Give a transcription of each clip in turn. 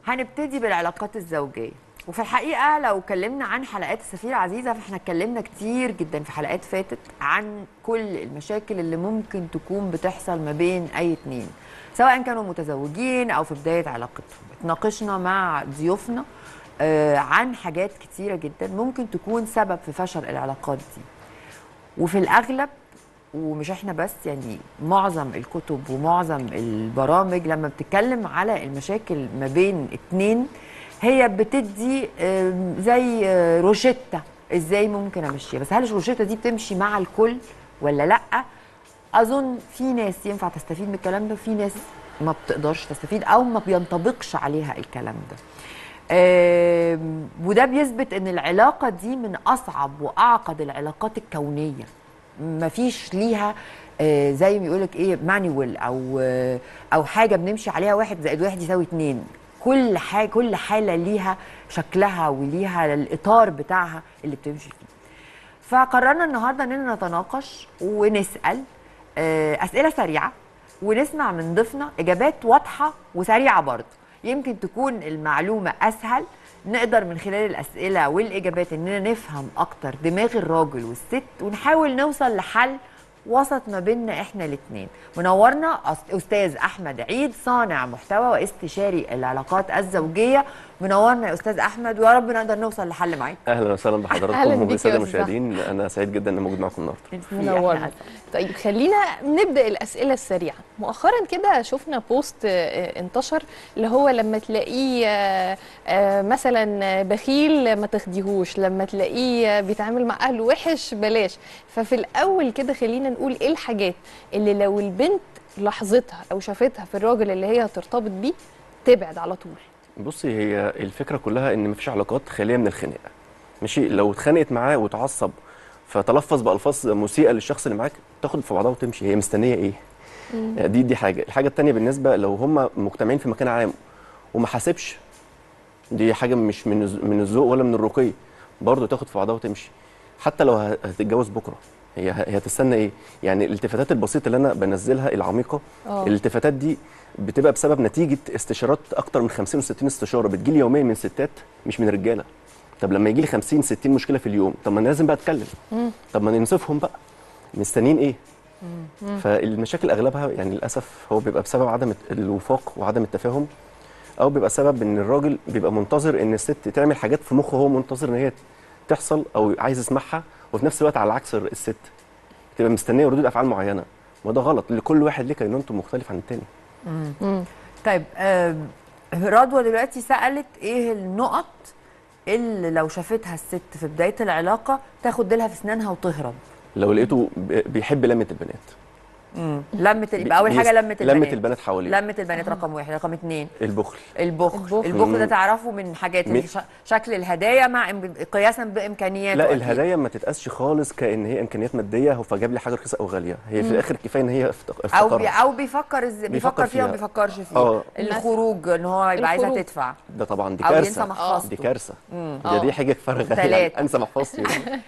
هنبتدي بالعلاقات الزوجيه وفي الحقيقه لو اتكلمنا عن حلقات السفيره عزيزه فاحنا اتكلمنا كتير جدا في حلقات فاتت عن كل المشاكل اللي ممكن تكون بتحصل ما بين اي اتنين سواء كانوا متزوجين او في بدايه علاقتهم اتناقشنا مع ضيوفنا آه، عن حاجات كتيره جدا ممكن تكون سبب في فشل العلاقات دي وفي الاغلب ومش احنا بس يعني معظم الكتب ومعظم البرامج لما بتتكلم على المشاكل ما بين اتنين هي بتدي آم، زي آه، روشتة ازاي ممكن امشيها بس هل الروشتة دي بتمشي مع الكل ولا لا اظن في ناس ينفع تستفيد من الكلام ده وفي ناس ما بتقدرش تستفيد او ما بينطبقش عليها الكلام ده آم، وده بيثبت ان العلاقه دي من اصعب واعقد العلاقات الكونيه مفيش ليها آه، زي ما يقولك ايه مانيوال او آه، او حاجه بنمشي عليها واحد زائد واحد يساوي اتنين كل حاجه كل حاله ليها شكلها وليها الاطار بتاعها اللي بتمشي فيه فقررنا النهارده اننا نتناقش ونسال آه، اسئله سريعه ونسمع من ضيفنا اجابات واضحه وسريعه برضه يمكن تكون المعلومه اسهل نقدر من خلال الاسئله والاجابات اننا نفهم اكتر دماغ الراجل والست ونحاول نوصل لحل وسط ما بيننا احنا الاثنين منورنا أس- استاذ احمد عيد صانع محتوى واستشاري العلاقات الزوجيه منورنا يا استاذ احمد ويا رب نقدر نوصل لحل معاك اهلا وسهلا أهلاً بحضراتكم بيك يا وبالساده أستاذ المشاهدين انا سعيد جدا اني موجود معاكم النهارده منورنا طيب خلينا نبدا الاسئله السريعه مؤخرا كده شفنا بوست آه، انتشر اللي هو لما تلاقيه آه، آه، مثلا بخيل ما تاخديهوش لما تلاقيه بيتعامل مع اهله وحش بلاش ففي الاول كده خلينا نقول ايه الحاجات اللي لو البنت لاحظتها او شافتها في الراجل اللي هي هترتبط بيه تبعد على طول بصي هي الفكره كلها ان مفيش علاقات خاليه من الخناقه ماشي لو اتخانقت معاه وتعصب فتلفظ بالفاظ مسيئه للشخص اللي معاك تاخد في بعضها وتمشي هي مستنيه ايه دي دي حاجه الحاجه التانية بالنسبه لو هم مجتمعين في مكان عام وما حاسبش دي حاجه مش من الز- من الذوق ولا من الرقي برضه تاخد في بعضها وتمشي حتى لو ه- هتتجوز بكره هي هي هتستنى ايه يعني الالتفاتات البسيطه اللي انا بنزلها العميقه آه. الالتفاتات دي بتبقى بسبب نتيجه استشارات اكتر من 50 و60 استشاره بتجيلي يوميا من ستات مش من رجاله طب لما يجي لي 50 60 مشكله في اليوم طب ما انا لازم بقى اتكلم طب ما ننصفهم بقى مستنيين ايه فالمشاكل اغلبها يعني للاسف هو بيبقى بسبب عدم الوفاق وعدم التفاهم او بيبقى سبب ان الراجل بيبقى منتظر ان الست تعمل حاجات في مخه هو منتظر ان هي تحصل او عايز يسمعها وفي نفس الوقت على عكس الست تبقى مستنيه ردود افعال معينه وده غلط لكل واحد ليه كينونته مختلف عن التاني طيب آم، رضوى دلوقتي سالت ايه النقط اللي لو شافتها الست في بدايه العلاقه تاخد ديلها في اسنانها وتهرب لو لقيته بي- بيحب لمه البنات لمه ال- يبقى اول حاجه بيس- لمه البنات لمه البنات حواليه لمه البنات رقم واحد رقم اتنين البخل البخل البخل. البخل ده مم. تعرفه من حاجات مي- ش- شكل الهدايا مع إم- قياسا بامكانياته لا أكيد. الهدايا ما تتقاسش خالص كان هي امكانيات ماديه هو فجاب لي حاجه رخيصه او غاليه هي في الاخر كفايه ان هي افتق- او افتقرها بي او بيفكر ازاي بيفكر بيفكر فيها وما فيها. بيفكرش فيها آه. الخروج ان هو يبقى عايزها الخروج. تدفع ده طبعا دي أو ينسى كارثه محفظته. دي كارثه آه. ده دي حاجه فارغه تلاتة. يعني انسى محفظتي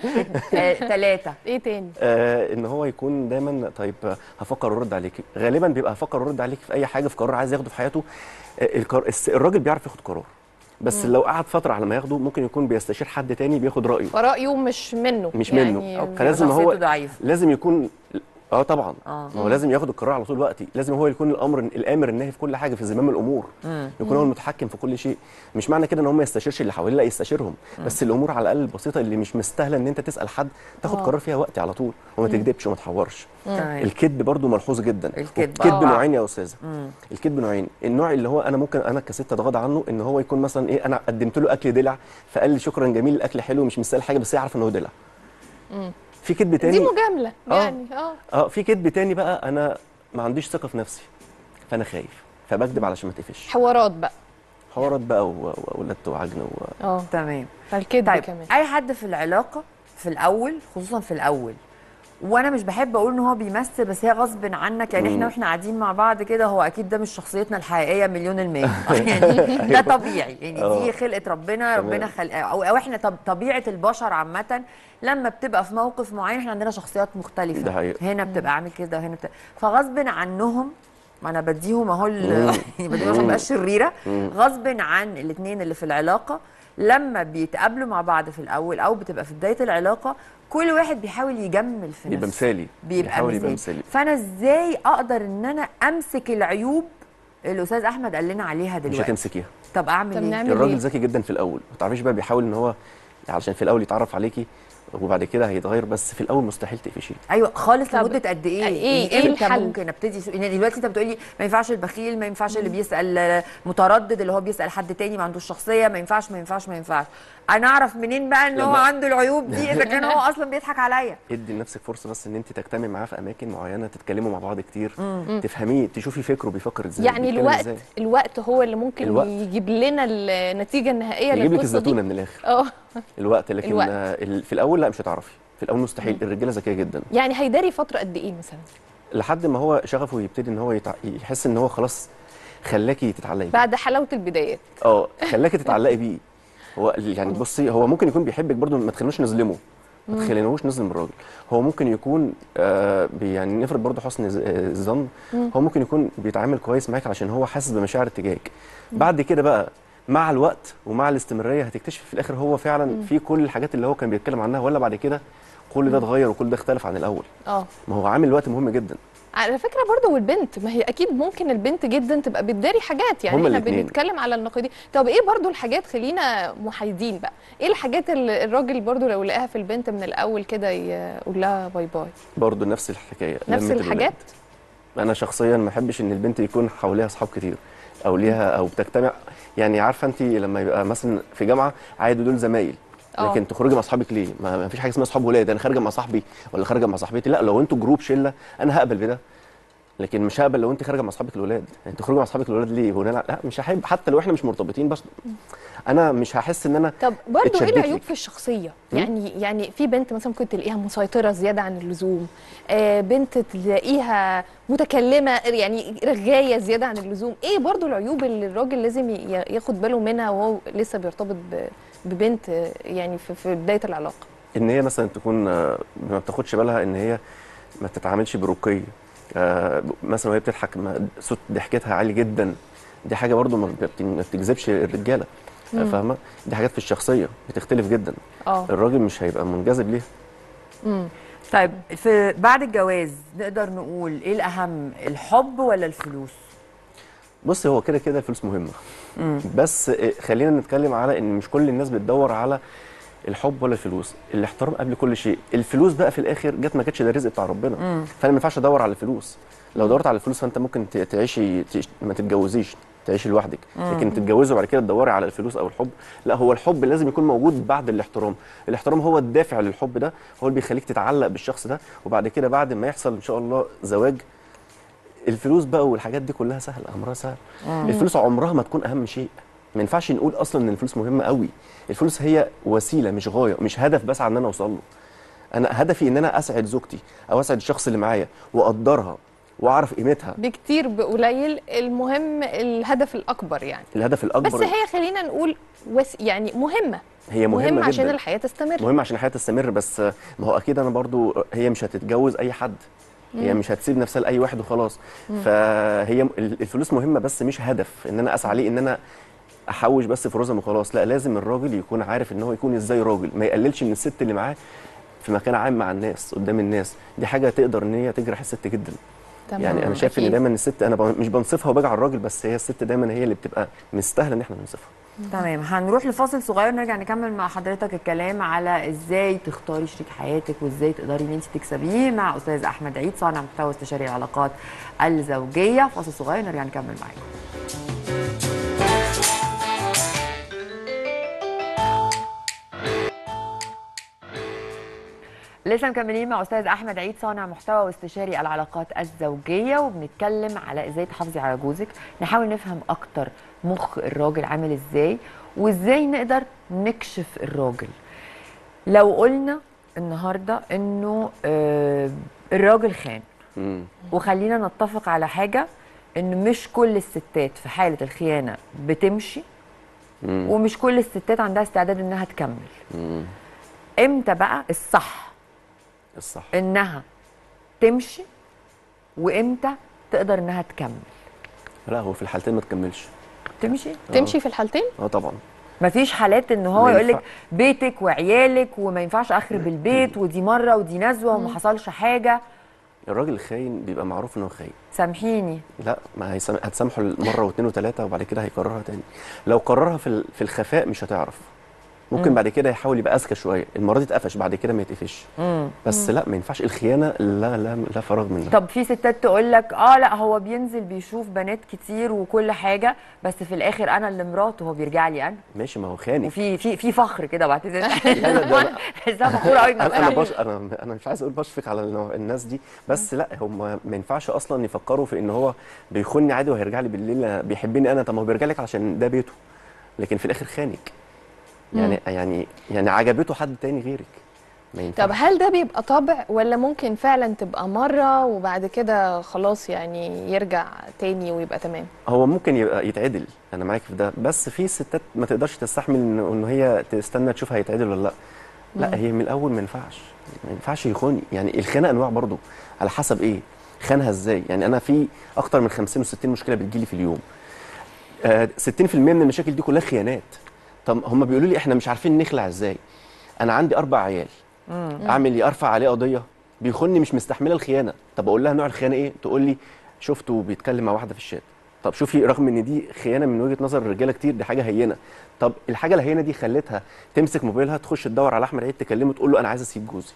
ثلاثه ايه تاني آه ان هو يكون دايما طيب آه، هفكر ارد عليك غالبا بيبقى هفكر ارد عليك في اي حاجه في قرار عايز ياخده في حياته آه القرار الس- الراجل بيعرف ياخد قرار بس لو قعد فتره على ما ياخده ممكن يكون بيستشير حد تاني بياخد رايه فرأيه مش منه مش يعني منه فلازم هو شخصيته ضعيفه لازم يكون اه طبعا آه. ما هو لازم ياخد القرار على طول وقتي لازم هو يكون الامر الامر الناهي في كل حاجه في زمام الامور يكون هو المتحكم في كل شيء مش معنى كده ان هو ما يستشيرش اللي حواليه لا يستشيرهم بس الامور على الاقل البسيطه اللي مش مستاهله ان انت تسال حد تاخد آه. قرار فيها وقتي على طول وما تكذبش وما تحورش تمام. الكذب برضو ملحوظ جدا الكذب. الكذب آه. نوعين يا استاذه الكذب نوعين النوع اللي هو انا ممكن انا كست اتغاضى عنه ان هو يكون مثلا ايه انا قدمت له اكل دلع فقال لي شكرا جميل الاكل حلو مش مستاهل حاجه بس يعرف ان هو دلع في كذب تاني دي مجامله آه. يعني اه اه في كذب تاني بقى انا ما عنديش ثقه في نفسي فانا خايف فبكذب علشان ما تقفش حوارات بقى حوارات بقى و- وولدت وعجن و... اه تمام فالكذب طيب كمان اي حد في العلاقه في الاول خصوصا في الاول وانا مش بحب اقول ان هو بيمثل بس هي غصب عنك يعني احنا مم. واحنا قاعدين مع بعض كده هو اكيد ده مش شخصيتنا الحقيقيه مليون المية يعني ده طبيعي يعني دي آه. خلقه ربنا تمام. ربنا خلق او او احنا طب طبيعه البشر عامه لما بتبقى في موقف معين احنا عندنا شخصيات مختلفه ده حقيقي. هنا بتبقى عامل كده وهنا بتبقى فغصب عنهم ما انا بديهم اهو ال- يعني بديهم عشان مبقاش شريره غصب عن الاثنين اللي في العلاقه لما بيتقابلوا مع بعض في الاول او بتبقى في بدايه العلاقه كل واحد بيحاول يجمل في يبقى نفسه مثالي بيبقى بيحاول يبقى مثالي مثالي فانا ازاي اقدر ان انا امسك العيوب اللي الاستاذ احمد قال لنا عليها مش دلوقتي هتمسكيها طب اعمل طب ايه نعمل الراجل إيه؟ ذكي جدا في الاول ما تعرفيش بقى بيحاول ان هو علشان في الاول يتعرف عليكي وبعد كده هيتغير بس في الاول مستحيل تقفشيه ايوه خالص طب لمده قد ايه؟ إيه- يعني إيه امتى الحل؟ ممكن ابتدي سو... يعني دلوقتي انت بتقولي ما ينفعش البخيل ما ينفعش اللي بيسال متردد اللي هو بيسال حد تاني ما عندوش شخصيه ما ينفعش ما ينفعش ما ينفعش انا اعرف منين بقى ان هو لما- عنده العيوب دي اذا كان هو اصلا بيضحك عليا ادي لنفسك فرصه بس ان انت تجتمعي معاه في اماكن معينه تتكلموا مع بعض كتير تفهميه تشوفي فكره بيفكر ازاي يعني بيتكلم الوقت إزاي. الوقت هو اللي ممكن الوقت. يجيب لنا النتيجه النهائيه يجيب لك للقصه الزتونه دي من الاخر اه الوقت لكن الوقت. آه، ال- في الاول لا مش هتعرفي في الاول مستحيل الرجاله ذكيه جدا يعني هيداري فتره قد ايه مثلا لحد ما هو شغفه يبتدي ان هو يتع... يحس ان هو خلاص خلاكي تتعلقي بيه. بعد حلاوه البدايات اه خلاكي تتعلقي بيه هو يعني بصي هو ممكن يكون بيحبك برضو ما تخلينوش نظلمه ما تخلينوش نظلم الراجل هو ممكن يكون آه بي- يعني نفرض برضو حسن ز- آه، الظن هو ممكن يكون بيتعامل كويس معاك عشان هو حاسس بمشاعر اتجاهك بعد كده بقى مع الوقت ومع الاستمراريه هتكتشف في الاخر هو فعلا في كل الحاجات اللي هو كان بيتكلم عنها ولا بعد كده كل ده اتغير وكل ده اختلف عن الاول اه ما هو عامل الوقت مهم جدا على فكره برضه والبنت ما هي اكيد ممكن البنت جدا تبقى بتداري حاجات يعني هما احنا الاتنين. بنتكلم على النقيضين طب ايه برضه الحاجات خلينا محايدين بقى ايه الحاجات اللي الراجل برضه لو لقاها في البنت من الاول كده يقول لها باي باي برضو نفس الحكايه نفس لمة الحاجات الولاد. انا شخصيا ما احبش ان البنت يكون حواليها اصحاب كتير او ليها او بتجتمع يعني عارفه انت لما يبقى مثلا في جامعه عادي دول زمايل آه. لكن تخرجي مع اصحابك ليه ما ما فيش حاجه اسمها اصحاب ولاد انا خارجه مع صاحبي ولا خارجه مع صاحبتي لا لو انتوا جروب شله انا هقبل بده لكن مش هقبل لو انت خارجه مع اصحابك الولاد يعني تخرجي مع اصحابك الولاد ليه بناء على- لا مش هحب حتى لو احنا مش مرتبطين بس انا مش هحس ان انا طب برضه ايه اتشدت العيوب لك. في الشخصيه يعني يعني في بنت مثلا ممكن تلاقيها مسيطره زياده عن اللزوم آه بنت تلاقيها متكلمه يعني رغايه زياده عن اللزوم ايه برضه العيوب اللي الراجل لازم ي- ياخد باله منها وهو لسه بيرتبط ب- ببنت آه، يعني في, في بدايه العلاقه ان هي مثلا تكون آه، ما بتاخدش بالها ان هي ما تتعاملش برقي آه، مثلا وهي بتضحك ما- صوت ضحكتها عالي جدا دي حاجه برضو ما بت- ما بتجذبش الرجاله آه، فاهمه دي حاجات في الشخصيه بتختلف جدا اه الراجل مش هيبقى منجذب ليها طيب في بعد الجواز نقدر نقول ايه الاهم الحب ولا الفلوس بص هو كده كده الفلوس مهمه بس آه، خلينا نتكلم على ان مش كل الناس بتدور على الحب ولا الفلوس الاحترام قبل كل شيء الفلوس بقى في الاخر جت ما جاتش ده الرزق بتاع ربنا فانا ما ينفعش ادور على الفلوس لو دورت على الفلوس فانت ممكن ت- تعيشي تعيش ما تتجوزيش تعيشي لوحدك لكن تتجوزي وبعد كده تدوري على الفلوس او الحب لا هو الحب لازم يكون موجود بعد الاحترام الاحترام هو الدافع للحب ده هو اللي بيخليك تتعلق بالشخص ده وبعد كده بعد ما يحصل ان شاء الله زواج الفلوس بقى والحاجات دي كلها سهله امرها سهل الفلوس عمرها ما تكون اهم شيء ما ينفعش نقول اصلا ان الفلوس مهمه قوي الفلوس هي وسيله مش غايه مش هدف بس على ان انا اوصل له انا هدفي ان انا اسعد زوجتي او اسعد الشخص اللي معايا واقدرها واعرف قيمتها بكتير بقليل المهم الهدف الاكبر يعني الهدف الاكبر بس هي خلينا نقول وس يعني مهمه هي مهمه مهمه عشان جدا الحياه تستمر مهم عشان الحياه تستمر بس ما هو اكيد انا برضو هي مش هتتجوز اي حد هي مش هتسيب نفسها لاي واحد وخلاص فهي م- الفلوس مهمه بس مش هدف ان انا اسعى ليه ان انا احوش بس في رزم وخلاص لا لازم الراجل يكون عارف ان هو يكون ازاي راجل ما يقللش من الست اللي معاه في مكان عام مع الناس قدام الناس دي حاجه تقدر ان هي تجرح الست جدا تمام. يعني انا شايف ان أكيد. دايما الست انا ب- مش بنصفها وباجي على الراجل بس هي الست دايما هي اللي بتبقى مستاهله ان احنا ننصفها تمام هنروح لفاصل صغير نرجع نكمل مع حضرتك الكلام على ازاي تختاري شريك حياتك وازاي تقدري ان انت تكسبيه مع استاذ احمد عيد صانع محتوى استشاري العلاقات الزوجيه فاصل صغير نرجع نكمل معاكم لسه مكملين مع استاذ احمد عيد صانع محتوى واستشاري العلاقات الزوجيه وبنتكلم على ازاي تحافظي على جوزك نحاول نفهم اكتر مخ الراجل عامل ازاي وازاي نقدر نكشف الراجل لو قلنا النهارده انه آه الراجل خان مم. وخلينا نتفق على حاجه ان مش كل الستات في حاله الخيانه بتمشي مم. ومش كل الستات عندها استعداد انها تكمل مم. امتى بقى الصح الصح انها تمشي وامتى تقدر انها تكمل لا هو في الحالتين ما تكملش تمشي تمشي في الحالتين اه طبعا مفيش حالات ان هو ما يقول لك ينفع. بيتك وعيالك وما ينفعش اخرب البيت ودي مره ودي نزوه وما حصلش حاجه الراجل الخاين بيبقى معروف ان هو خاين سامحيني لا ما هيسام... هتسامحه مره واثنين وثلاثه وبعد كده هيكررها تاني لو كررها في ال... في الخفاء مش هتعرف ممكن بعد كده يحاول يبقى اذكى شويه المره دي اتقفش بعد كده ما يتقفش بس لا ما ينفعش الخيانه لا لا لا فراغ منها طب في ستات تقول لك اه لا هو بينزل بيشوف بنات كتير وكل حاجه بس في الاخر انا اللي مراته هو بيرجع لي انا ماشي ما هو خانق وفي في في فخر كده بعتذر لا، ده لا. حسها فخوره قوي انا انا بنفسها بش... انا انا مش عايز اقول بشفق على النوع- الناس دي بس لا هم ما ينفعش اصلا يفكروا في ان هو بيخوني عادي وهيرجع لي بالليل بيحبني انا طب ما هو بيرجع لك عشان ده بيته لكن في الاخر خانك يعني يعني يعني عجبته حد تاني غيرك ما ينفعش طب هل ده بيبقى طبع ولا ممكن فعلا تبقى مره وبعد كده خلاص يعني يرجع تاني ويبقى تمام هو ممكن يبقى يتعدل انا معاك في ده بس في ستات ما تقدرش تستحمل ان إن هي تستنى تشوف هيتعدل ولا لا لا هي من الاول ما ينفعش ما ينفعش يخوني يعني الخيانه انواع برضو على حسب ايه خانها ازاي يعني انا في اكتر من 50 و60 مشكله بتجيلي في اليوم آه 60% من المشاكل دي كلها خيانات طب هم بيقولوا لي احنا مش عارفين نخلع ازاي انا عندي اربع عيال اعمل ايه ارفع عليه قضيه بيخوني مش مستحمله الخيانه طب اقول لها نوع الخيانه ايه تقول لي شفته بيتكلم مع واحده في الشات طب شوفي رغم ان دي خيانه من وجهه نظر الرجاله كتير دي حاجه هينه طب الحاجه الهينه دي خلتها تمسك موبايلها تخش تدور على احمد عيد تكلمه تقول له انا عايزه اسيب جوزي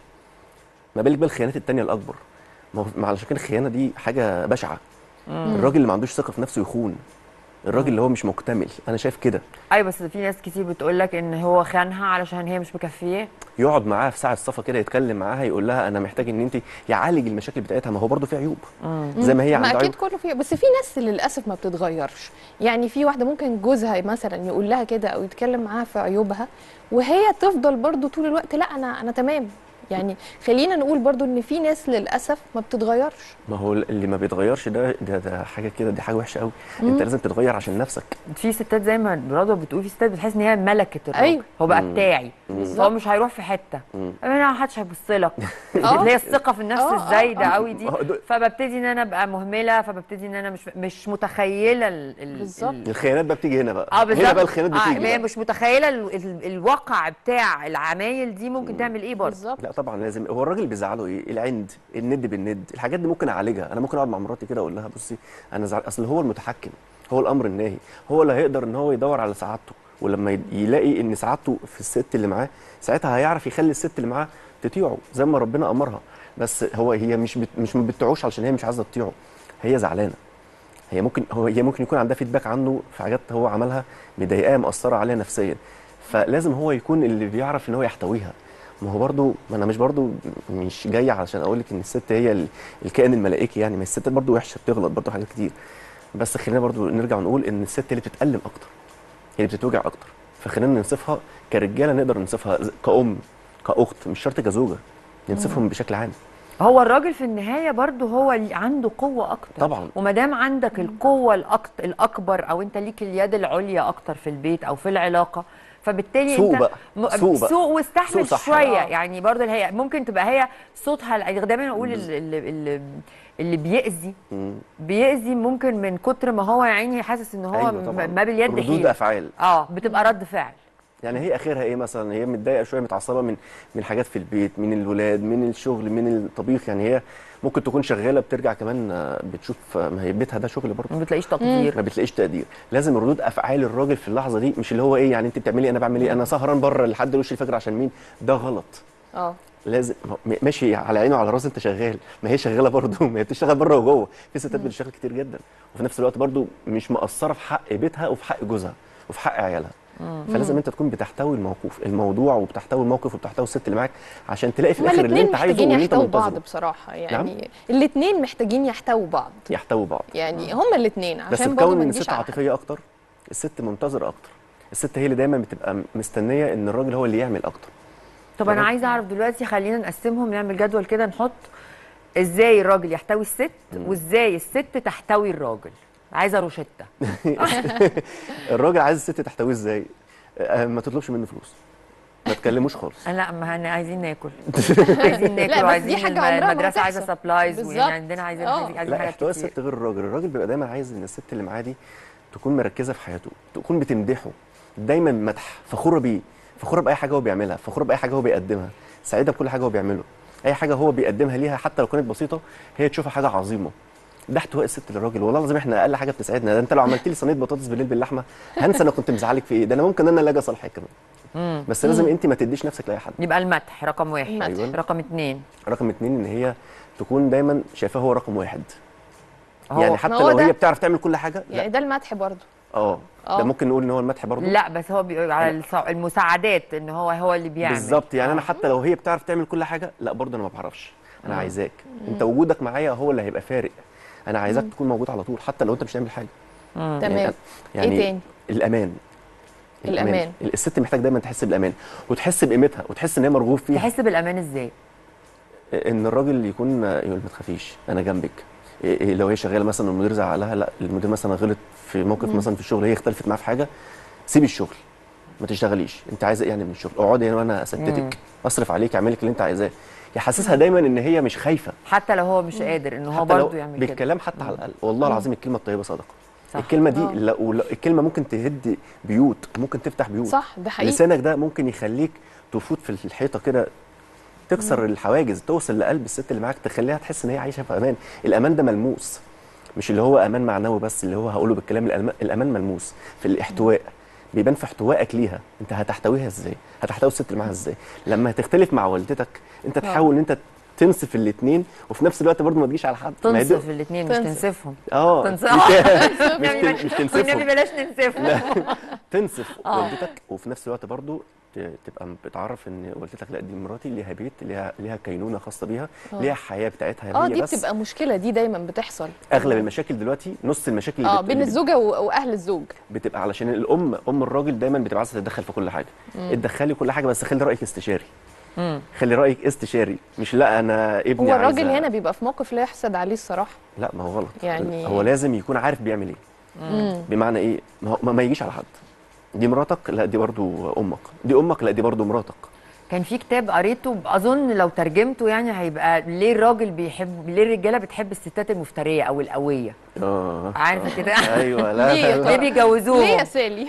ما بالك بقى الخيانات التانية الاكبر ما هو ما علشان كده الخيانه دي حاجه بشعه الراجل اللي ما عندوش ثقه في نفسه يخون الراجل اللي هو مش مكتمل انا شايف كده ايوه بس في ناس كتير بتقول لك ان هو خانها علشان هي مش مكفياه يقعد معاها في ساعه الصفا كده يتكلم معاها يقول لها انا محتاج ان انت يعالج المشاكل بتاعتها ما هو برضه في عيوب زي ما هي ما عندها اكيد عيوب كله فيه بس في ناس للاسف ما بتتغيرش يعني في واحده ممكن جوزها مثلا يقول لها كده او يتكلم معاها في عيوبها وهي تفضل برضو طول الوقت لا انا انا تمام يعني خلينا نقول برضو ان في ناس للاسف ما بتتغيرش ما هو اللي ما بيتغيرش ده ده, ده حاجه كده دي حاجه وحشه قوي انت لازم تتغير عشان نفسك في ستات زي ما رضوى بتقول في ستات بتحس ان هي ملكه الراجل أيوة. هو بقى مم. بتاعي بالظبط. هو مش هيروح في حته انا ما حدش هيبص لك آه. اللي هي الثقه في النفس آه، آه، الزايده آه. قوي دي آه، دول- فببتدي ان انا ابقى مهمله فببتدي ان انا مش مش متخيله ال ال بالظبط. ال- الخيانات بقى بتيجي هنا بقى اه بالظبط هنا بقى الخيانات آه بتيجي اللي هي بقى. مش متخيله ال ال الواقع بتاع العمايل دي ممكن تعمل ايه برضه بالظبط لا طبعا لازم هو الراجل بيزعله ايه العند الند بالند الحاجات دي ممكن اعالجها انا ممكن اقعد مع مراتي كده اقول لها بصي انا زعل اصل هو المتحكم هو الامر الناهي هو اللي هيقدر ان هو يدور على سعادته ولما ي- يلاقي ان سعادته في الست اللي معاه ساعتها هيعرف يخلي الست اللي معاه تطيعه زي ما ربنا امرها بس هو هي مش بت مش ما بتطيعوش علشان هي مش عايزه تطيعه هي زعلانه هي ممكن هو هي ممكن يكون عندها فيدباك عنه في حاجات هو عملها مضايقاه مأثره عليها نفسيا فلازم هو يكون اللي بيعرف ان هو يحتويها ما هو برضو ما انا مش برضو مش جاي علشان اقول لك ان الست هي ال- الكائن الملائكي يعني ما الستات برضو وحشه بتغلط برضو حاجات كتير بس خلينا برضو نرجع ونقول ان الست اللي بتتألم اكتر هي اللي بتتوجع اكتر فخلينا ننصفها كرجاله نقدر ننصفها ز- كأم كأخت مش شرط كزوجه ننصفهم بشكل عام هو الراجل في النهايه برضه هو اللي عنده قوه اكتر طبعا. وما دام عندك القوه الأكتر الاكبر او انت ليك اليد العليا اكتر في البيت او في العلاقه فبالتالي سوق انت بقى. م- سوق بقى. سوق واستحمل سوق صح. شويه آه. يعني برضه هي ممكن تبقى هي صوتها الع- دايما اقول اللي, اللي, اللي بيأذي مم. بيأذي ممكن من كتر ما هو يا عيني حاسس ان هو أيوة طبعاً. م- ما باليد ردود حيل افعال اه بتبقى رد فعل يعني هي اخرها ايه مثلا هي متضايقه شويه متعصبه من من حاجات في البيت من الولاد من الشغل من الطبيخ يعني هي ممكن تكون شغاله بترجع كمان آه، بتشوف آه، ما هي بيتها ده شغل برضه ما بتلاقيش تقدير ما بتلاقيش تقدير لازم ردود افعال الراجل في اللحظه دي مش اللي هو ايه يعني انت بتعملي إيه؟ انا بعمل ايه انا سهران بره لحد وش الفجر عشان مين ده غلط اه لازم م- ماشي على عيني وعلى راسي انت شغال ما هي شغاله برضه ما هي بتشتغل بره وجوه في ستات بتشتغل كتير جدا وفي نفس الوقت برضه مش مقصره في حق بيتها وفي حق جوزها وفي حق عيالها فلازم انت تكون بتحتوي الموقف الموضوع وبتحتوي الموقف وبتحتوي الست اللي معاك عشان تلاقي في هما الاخر اللي الاثنين انت عايزه محتاجين واللي انت يحتووا بعض منتظره بصراحه يعني الاثنين محتاجين يحتووا بعض يحتووا بعض يعني هما الاثنين بس عشان برضه تكون ما ان نجيش الست على حد. عاطفيه اكتر الست منتظره اكتر الست هي اللي دايما بتبقى مستنيه ان الراجل هو اللي يعمل اكتر طب انا تمام. عايزه اعرف دلوقتي خلينا نقسمهم نعمل جدول كده نحط ازاي الراجل يحتوي الست وازاي الست تحتوي الراجل عايزه روشته الراجل عايز الست تحتويه ازاي آه، ما تطلبش منه فلوس ما تكلموش خالص لا ما هن عايزين ناكل عايزين لا، ناكل بس وعايزين دي حاجة الم- عمرها ما المدرسه عايزه هتحصل. سبلايز بالظبط. ويعني عندنا عايزين آه. عايزين لا حاجات احتواء كتير الست غير الراجل الراجل بيبقى دايما عايز ان الست اللي معاه دي تكون مركزه في حياته تكون بتمدحه دايما مدح فخوره بيه فخوره باي حاجه هو بيعملها فخوره باي حاجه هو بيقدمها سعيده بكل حاجه هو بيعمله اي حاجه هو بيقدمها ليها حتى لو كانت بسيطه هي تشوفها حاجه عظيمه ده احتواء الست للراجل والله العظيم احنا اقل حاجه بتسعدنا ده انت لو عملت لي صينيه بطاطس بالليل باللحمه هنسى انا كنت مزعلك في ايه ده انا ممكن انا اللي اجي اصالحك كمان بس لازم انت ما تديش نفسك لاي حد يبقى المدح رقم واحد المدح. أيوة. رقم اتنين رقم اتنين ان هي تكون دايما شايفاه هو رقم واحد هو- يعني ما حتى هو لو ده- هي بتعرف تعمل كل حاجه لا يعني ده المدح برضه اه آه. ده ممكن نقول ان هو المدح برضه لا بس هو بيقول على الص- المساعدات ان هو هو اللي بيعمل بالظبط يعني انا آه. حتى لو هي بتعرف تعمل كل حاجه لا برضه انا ما بعرفش انا عايزاك انت وجودك معايا هو اللي هيبقى فارق انا عايزاك تكون موجود على طول حتى لو انت مش تعمل حاجه تمام يعني ايه تاني الامان الأمان. الست محتاج دايما تحس بالامان وتحس بقيمتها وتحس ان هي مرغوب فيها تحس بالامان ازاي ان الراجل يكون يقول ما تخافيش انا جنبك إيه إيه لو هي شغاله مثلا والمدير زعلها لا المدير مثلا غلط في موقف مثلا في الشغل هي اختلفت معاه في حاجه سيبي الشغل ما تشتغليش انت عايزه ايه يعني من الشغل اقعدي هنا وانا اسددك اصرف عليك اعمل لك اللي انت عايزاه يحسسها دايما ان هي مش خايفه حتى لو هو مش قادر ان هو حتى لو برضه يعمل كده بالكلام حتى على الاقل والله العظيم الكلمه الطيبه صدقه صح. الكلمه دي آه. لو لو- الكلمه ممكن تهد بيوت ممكن تفتح بيوت صح ده حقيقي لسانك ده ممكن يخليك تفوت في الحيطه كده تكسر الحواجز توصل لقلب الست اللي معاك تخليها تحس ان هي عايشه في امان الامان ده ملموس مش اللي هو امان معنوي بس اللي هو هقوله بالكلام الألم- الامان ملموس في الاحتواء بيبان في احتوائك ليها انت هتحتويها ازاي هتحتوي الست اللي معاها ازاي لما هتختلف مع والدتك انت تحاول ان انت تنصف الاثنين وفي نفس الوقت برضه ما تجيش على حد ما هي دي- تنصف الاثنين مش تنصف. تنصفهم اه تنصف. مش تن- مش والنبي تنصفهم بلاش ننسفهم تنصف آه. والدتك وفي نفس الوقت برضو ت- تبقى بتعرف ان والدتك لا دي مراتي ليها بيت ليها ليها كينونه خاصه بيها ليها حياه بتاعتها اه هي دي بس بتبقى مشكله دي دايما بتحصل اغلب المشاكل دلوقتي نص المشاكل اللي اه بت- بين اللي الزوجه و- واهل الزوج بتبقى علشان الام ام الراجل دايما بتبقى عايزه تتدخل في كل حاجه اتدخلي كل حاجه بس خلي رايك استشاري خلي رايك استشاري مش لا انا ابني هو الراجل عايزة- هنا بيبقى في موقف لا يحسد عليه الصراحه لا ما هو غلط يعني- هو لازم يكون عارف بيعمل ايه بمعنى ايه ما, هو- ما, ما يجيش على حد دي مراتك لا دي برضو امك دي امك لا دي برضو مراتك كان في كتاب قريته اظن لو ترجمته يعني هيبقى ليه الراجل بيحب ليه الرجاله بتحب الستات المفتريه او القويه اه عارفه كده ايوه لا ليه يا لا, ليه لا. بيجوزوهم ليه يا سالي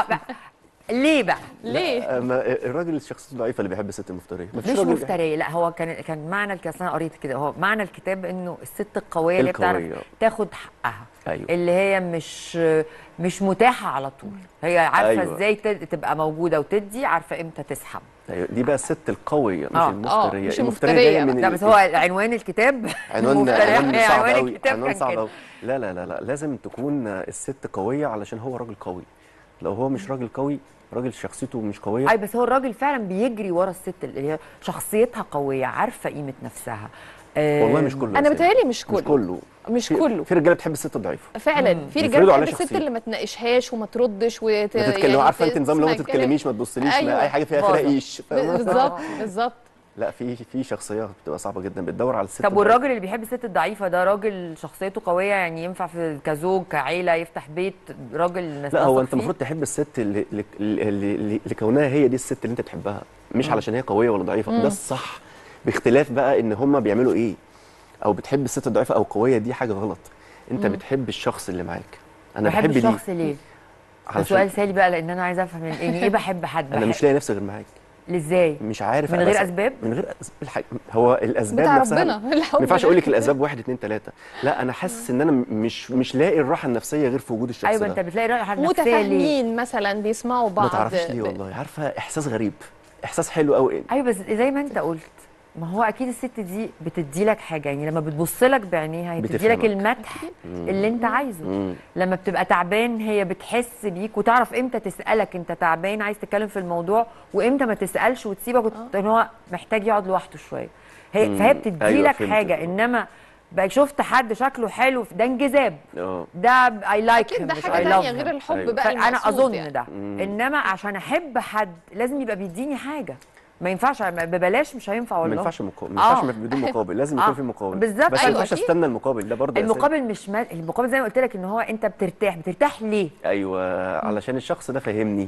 ليه بقى ليه لا ما الراجل الشخص الضعيفه اللي بيحب الست المفتريه مفيش مش راجل بيحب- مفتريه لا هو كان كان معنى الكتاب انا قريت كده هو معنى الكتاب انه الست القويه اللي بتعرف القوية. تاخد حقها أيوة. اللي هي مش مش متاحه على طول هي عارفه أيوة. ازاي تد- تبقى موجوده وتدي عارفه امتى تسحب ايوه دي بقى الست القويه مش آه. المفتريه مش المفتريه المفترية جايه بقى. من لا ال- بس هو عنوان الكتاب عنوان المفترية. عنوان صعب عنوان قوي الكتاب عنوان كان صعب كده. قوي لا لا لا لا لازم تكون الست قويه علشان هو راجل قوي لو هو مش راجل قوي راجل شخصيته مش قويه اي بس هو الراجل فعلا بيجري ورا الست اللي هي شخصيتها قويه عارفه قيمه نفسها والله مش آم، كله انا يا سيدي. بتهيألي مش كله مش كله مش في- كله في رجاله بتحب الست الضعيفه فعلا في يفرضوا رجاله عليها بتحب الست شخصية. اللي ما تناقشهاش وما تردش وت... ما تتكلم عارفه انت نظام لو ما تسمع تتكلميش ما تبصليش أيوة. ما اي حاجه فيها اخرها باظة. ايش فاهمة؟ بالظبط بالظبط لا في في شخصيات بتبقى صعبه جدا بتدور على الست طب الضعيفة. والراجل اللي بيحب الست الضعيفه ده راجل شخصيته قويه يعني ينفع في كزوج كعيله يفتح بيت راجل ناس لا هو نثق انت فيه؟ المفروض تحب الست اللي, اللي, اللي, اللي لكونها هي دي الست اللي انت بتحبها مش علشان هي قويه ولا ضعيفه ده الصح باختلاف بقى ان هم بيعملوا ايه او بتحب الست الضعيفه او قويه دي حاجه غلط انت بتحب الشخص اللي معاك انا بحب بحب دي الشخص ليه؟ ده علشان سؤال سالي بقى لان انا عايزه افهم يعني ايه بحب حد انا مش لاقي نفسي غير معاك ازاي؟ مش عارف من أبقى غير س- اسباب؟ من غير أسباب الح... هو الاسباب بتاع نفسها ربنا ما الحب ينفعش ده. اقول لك الاسباب واحد اتنين تلاته لا انا حاسس ان انا مش مش لاقي الراحه النفسيه غير في وجود الشخص ايوه ده انت بتلاقي راحه نفسيه ليه؟ متفاهمين مثلا بيسمعوا بعض ما تعرفيش ليه ب- والله عارفه احساس غريب احساس حلو قوي ايوه بس زي ما انت قلت ما هو اكيد الست دي بتدي لك حاجه يعني لما بتبص لك بعينيها هي بتدي لك بتفهمك. المدح اللي انت عايزه مم. لما بتبقى تعبان هي بتحس بيك وتعرف امتى تسالك انت تعبان عايز تتكلم في الموضوع وامتى ما تسالش وتسيبك وت... ان هو محتاج يقعد لوحده شويه هي مم. فهي بتدي أيوة، لك فهمت. حاجه انما بقى شفت حد شكله حلو ده انجذاب اه ده اي لايك اكيد ده حاجه تانية غير الحب أيوة. بقى فانا المقصود اظن يعني. ده انما عشان احب حد لازم يبقى بيديني حاجه ما ينفعش ببلاش مش هينفع ما والله ينفعش مقابل ما ينفعش آه. بدون مقابل لازم آه. يكون في مقابل بالظبط. بس ما أيوة، ينفعش أكيد. استنى المقابل ده برضه أساسي. المقابل مش ما... المقابل زي ما قلت لك ان هو انت بترتاح بترتاح ليه ايوه علشان الشخص ده فاهمني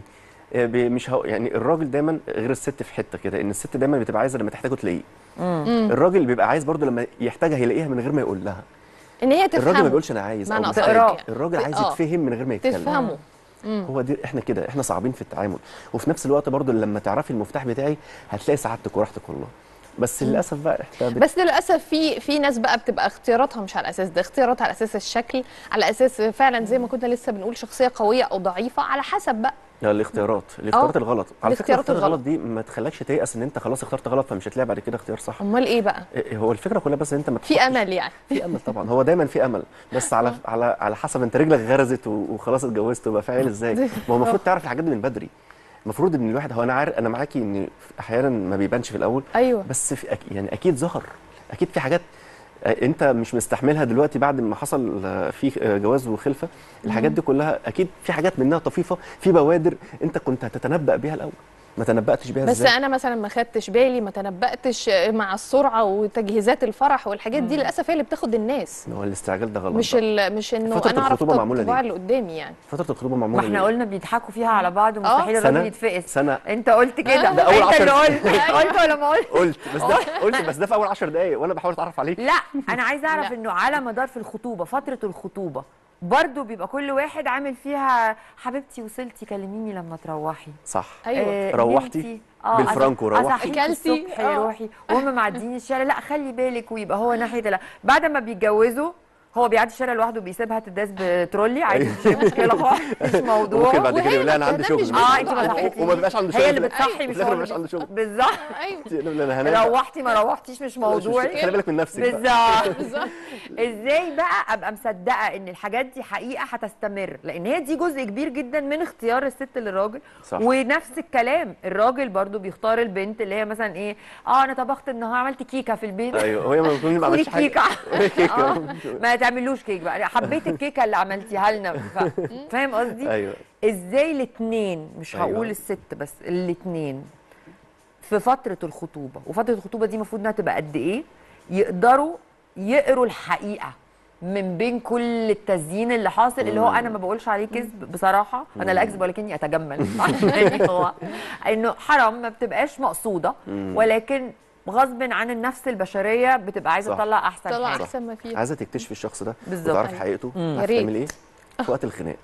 آه، ب- مش هو يعني الراجل دايما غير الست في حته كده ان الست دايما بتبقى عايزه لما تحتاجه تلاقيه الراجل بيبقى عايز برضو لما يحتاجها يلاقيها من غير ما يقول لها ان هي تفهمه الراجل ما بيقولش انا عايز معنى أو أصح محتاج. يعني. الراجل عايز آه. يتفهم من غير ما يتكلم تفهمه هو دي احنا كده احنا صعبين في التعامل وفي نفس الوقت برضو لما تعرفي المفتاح بتاعي هتلاقي سعادتك وراحتك والله بس للاسف بقى احنا بت... بس للاسف في في ناس بقى بتبقى اختياراتها مش على الاساس ده اختياراتها على اساس الشكل على اساس فعلا زي ما كنا لسه بنقول شخصيه قويه او ضعيفه على حسب بقى لا الاختيارات الاختيارات آه. الغلط على فكره الاختيارات الاختيار الغلط. الغلط دي ما تخليكش تيأس ان انت خلاص اخترت غلط فمش هتلاقي بعد كده اختيار صح امال ايه بقى إيه هو الفكره كلها بس ان انت ما في تحطش- امل يعني في امل طبعا هو دايما في امل بس على على على حسب انت رجلك غرزت و- وخلاص اتجوزت وبقى فاعل ازاي ما هو المفروض تعرف الحاجات دي من بدري المفروض ان الواحد هو انا عارف انا معاكي ان احيانا ما بيبانش في الاول ايوه بس في أك... يعني اكيد ظهر اكيد في حاجات آه، انت مش مستحملها دلوقتي بعد ما حصل آه، في آه، جواز وخلفه الحاجات دي كلها اكيد في حاجات منها طفيفه في بوادر انت كنت هتتنبأ بيها الاول ما تنبأتش بيها بس ازاي انا مثلا ما خدتش بالي ما تنبأتش مع السرعه وتجهيزات الفرح والحاجات دي للاسف هي اللي بتاخد الناس هو الاستعجال ده غلط مش بقى. ال... مش انه فترة انا اعرف الخطوبة معمولة الطباع ليه؟ اللي قدامي يعني فتره الخطوبه ما معموله احنا ليه؟ قلنا بيضحكوا فيها على بعض ومستحيل آه. الراجل سنة- يتفقس سنة. انت قلت كده ده أول انت عشر اللي قلت دقايق. قلت ولا ما قلت قلت بس ده قلت بس ده في اول 10 دقايق وانا بحاول اتعرف عليك لا انا عايزه اعرف لا. انه على مدار في الخطوبه فتره الخطوبه برضو بيبقى كل واحد عامل فيها حبيبتي وصلتي كلميني لما تروحي صح ايوه آه، روحتي نمتي. آه، بالفرانكو أص- روحتي. أصحيكي أكلتي. الصبح آه. روحي وهم معديين الشارع لا خلي بالك ويبقى هو ناحيه لا بعد ما بيتجوزوا هو بيعدي الشارع لوحده بيسيبها تداس بترولي عادي مش مشكله خالص مش موضوع ممكن بعد كده وهي يقول لها انا ما- عندي ده شغل مش اه انت موضوع. ما وما صحيتيش وما بيبقاش عنده شغل هي اللي في الآخر. بتصحي وفي مش الآخر هو ما بيبقاش اللي- عنده شغل. بالظبط ايوه لا انا هنام بقى. روحتي ما روحتيش مش موضوعي خلي بالك من نفسك بقى. بالظبط بالظبط ازاي بقى ابقى مصدقه ان الحاجات دي حقيقه هتستمر لان هي دي جزء كبير جدا من اختيار الست للراجل صح. ونفس الكلام الراجل برضو بيختار البنت اللي هي مثلا ايه اه انا طبخت النهارده عملت كيكه في البيت ايوه وهي ما بتكون ما خدي عملتش حاجه كيكه وهي كيكه آه، ما تعملوش كيك بقى حبيت الكيكه اللي عملتيها لنا ف- فاهم قصدي ايوه ازاي الاثنين مش أيوة. هقول الست بس الاثنين في فتره الخطوبه وفتره الخطوبه دي المفروض انها تبقى قد ايه يقدروا يقروا الحقيقه من بين كل التزيين اللي حاصل اللي هو انا ما بقولش عليه كذب بصراحه انا لا اكذب ولكني اتجمل يعني هو انه حرام ما بتبقاش مقصوده ولكن غصب عن النفس البشريه بتبقى عايزه صح. تطلع احسن طلع حاجه احسن ما فيه عايزه تكتشفي الشخص ده بالظبط. وتعرفي أيوة. حقيقته يا عارفه ريت. تعمل ايه في وقت الخناق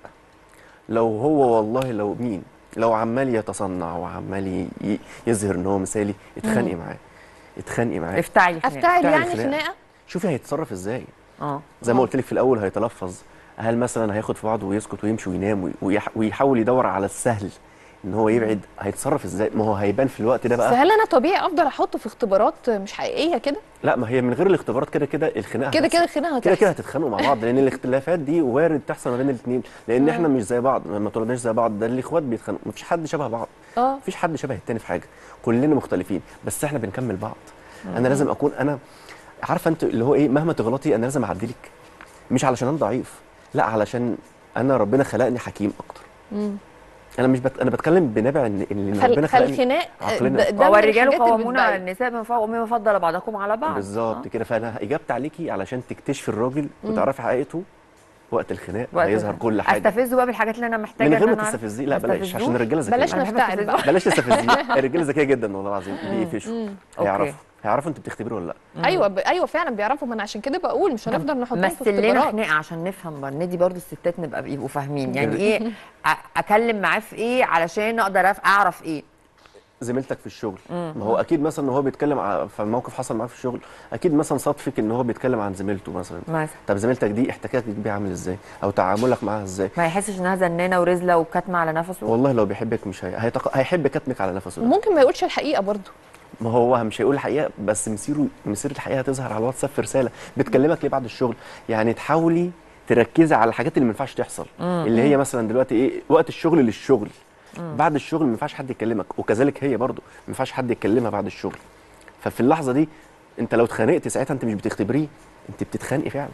لو هو والله لو مين لو عمال يتصنع وعمال ي- ي- يظهر ان هو مثالي اتخانقي معاه اتخانقي معاه افتعلي خناقة. افتعل افتعل يعني خناقة. خناقه شوفي هيتصرف ازاي اه زي ما قلت لك في الاول هيتلفظ هل مثلا هياخد في بعضه ويسكت ويمشي وينام وي- ويح- ويحاول يدور على السهل ان هو يبعد هيتصرف ازاي ما هو هيبان في الوقت ده بس بقى هل انا طبيعي افضل احطه في اختبارات مش حقيقيه كده لا ما هي من غير الاختبارات كده كده الخناقه كده هتحصل. كده الخناقه كده كده هتحصل هتتخانقوا مع بعض لان الاختلافات دي وارد تحصل ما بين الاثنين لان احنا مش زي بعض ما اتولدناش زي بعض ده الاخوات بيتخانقوا مفيش حد شبه بعض اه مفيش حد شبه التاني في حاجه كلنا مختلفين بس احنا بنكمل بعض انا لازم اكون انا عارفه انت اللي هو ايه مهما تغلطي انا لازم اعدلك مش علشان انا ضعيف لا علشان انا ربنا خلقني حكيم اكتر مم. انا مش بت... انا بتكلم بنابع ان ان فال- ربنا خلقني فالخناق عقلنا. ده- ده من والرجال الحاجات اللي قوامون على بتبين. النساء بما فوق- بما فضل بعضكم على بعض بالظبط آه. كده فانا اجابتي عليكي علشان تكتشفي الراجل وتعرفي حقيقته وقت الخناق وقت هيظهر الخناق. كل حاجه استفزه بقى بالحاجات اللي انا محتاجه من غير إن ما أنا أعرف. تستفزيه لا بلاش أستفزوه؟ عشان الرجاله ذكيه بلاش أنا بحب نفتعل أستفزه. بقى بلاش تستفزيه الرجاله ذكيه جدا والله العظيم بيقفشوا أوكي. هيعرفوا هيعرفوا انت بتختبره ولا لا ايوه ب... ايوه فعلا بيعرفوا ما انا عشان كده بقول مش هنفضل نحطهم في مثل لنا اختبارات خناقه عشان نفهم بقى ندي برضو الستات نبقى بيبقوا فاهمين يعني ايه أ- اكلم معاه في ايه علشان اقدر أف- اعرف ايه زميلتك في الشغل ما هو اكيد مثلا وهو بيتكلم ع- في موقف حصل معاك في الشغل اكيد مثلا صادفك ان هو بيتكلم عن زميلته مثلا مثلا طب زميلتك دي احتكاكك بيها عامل ازاي او تعاملك معاها ازاي ما يحسش انها زنانه ورزله وكاتمه على نفسه والله لو بيحبك مش هي... هيتق... هيحب كتمك على نفسه ده. ممكن ما يقولش الحقيقه برضو ما هو مش هيقول الحقيقه بس مسيره مسير الحقيقه هتظهر على الواتساب في رساله بتكلمك ليه بعد الشغل يعني تحاولي تركزي على الحاجات اللي ما ينفعش تحصل اللي هي مثلا دلوقتي ايه وقت الشغل للشغل بعد الشغل ما ينفعش حد يكلمك وكذلك هي برضو ما ينفعش حد يكلمها بعد الشغل ففي اللحظه دي انت لو اتخانقت ساعتها انت مش بتختبريه انت بتتخانقي فعلا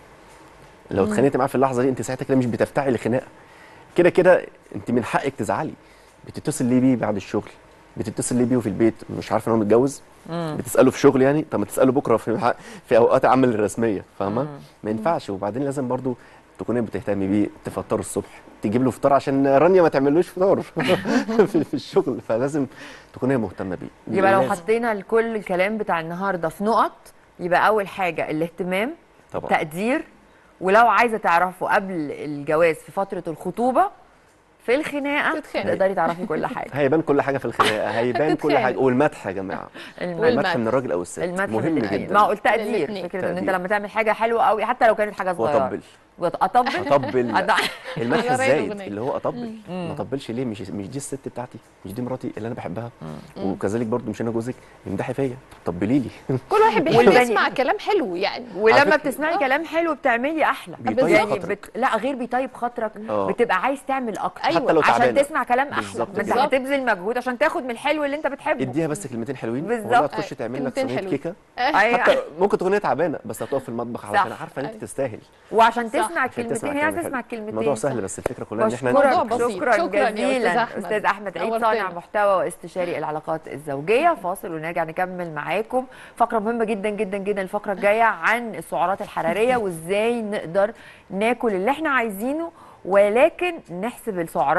لو اتخانقت معاه في اللحظه دي انت ساعتها كده مش بتفتعلي خناقه كده كده انت من حقك تزعلي بتتصل ليه بيه بعد الشغل بتتصل ليه بيه في البيت مش عارفه ان هو متجوز بتساله في شغل يعني طب ما تساله بكره في ح- في اوقات عمل الرسميه فاهمه ما ينفعش وبعدين لازم برضو تكوني بتهتمي بيه تفطروا الصبح تجيب له فطار عشان رانيا ما تعملوش فطار في في الشغل فلازم تكون هي مهتمه بيه يبقى لو لازم. حطينا الكل الكلام بتاع النهارده في نقط يبقى اول حاجه الاهتمام طبعا تقدير ولو عايزه تعرفه قبل الجواز في فتره الخطوبه في الخناقه تتخانق. تقدري تعرفي كل حاجه هيبان كل حاجه في الخناقه هيبان كل تتخانق. حاجه والمدح يا جماعه المدح المدح من الراجل او الست المدح مهم من الاتنين. جدا ما هو التقدير الاتنين. فكره ان انت تقدير. لما تعمل حاجه حلوه قوي حتى لو كانت حاجه صغيره واطبل وط- اطبل اطبل أضع- المدح على رأي الزايد الأغنية. اللي هو اطبل ما اطبلش ليه مش مش دي الست بتاعتي مش دي مراتي اللي انا بحبها وكذلك برضو مش انا جوزك امدحي فيا طبلي لي كل واحد بيحب والبني- يسمع كلام حلو يعني على ولما فكرة- بتسمعي كلام حلو بتعملي احلى بيطيب يعني خاطرك. لا غير بيطيب خاطرك آه. بتبقى عايز تعمل اكتر أيوة. حتى لو عشان تعبانه تسمع كلام احلى بالظبط ما انت كده. هتبذل مجهود عشان تاخد من الحلو اللي انت بتحبه اديها بس كلمتين حلوين بالظبط. ولا تخش تعمل لك كلمتين صينيه حلوين. كيكه أيوة. حتى ممكن تكون هي تعبانه بس هتقف في المطبخ صح. علشان عارفه ان انت أيوة. تستاهل وعشان صح. تسمع عشان الكلمتين هي كلام عايزه حلو. تسمع الكلمتين الموضوع سهل صح. بس الفكره كلها ان احنا موضوع بشكرك بسيط. شكرا, شكراً يا أستاذ جزيلا أحمد. استاذ احمد عيد نورتنا. صانع محتوى واستشاري العلاقات الزوجيه فاصل ونرجع نكمل معاكم فقره مهمه جدا جدا جدا الفقره الجايه عن السعرات الحراريه وازاي نقدر ناكل اللي احنا عايزينه ولكن نحسب السعرات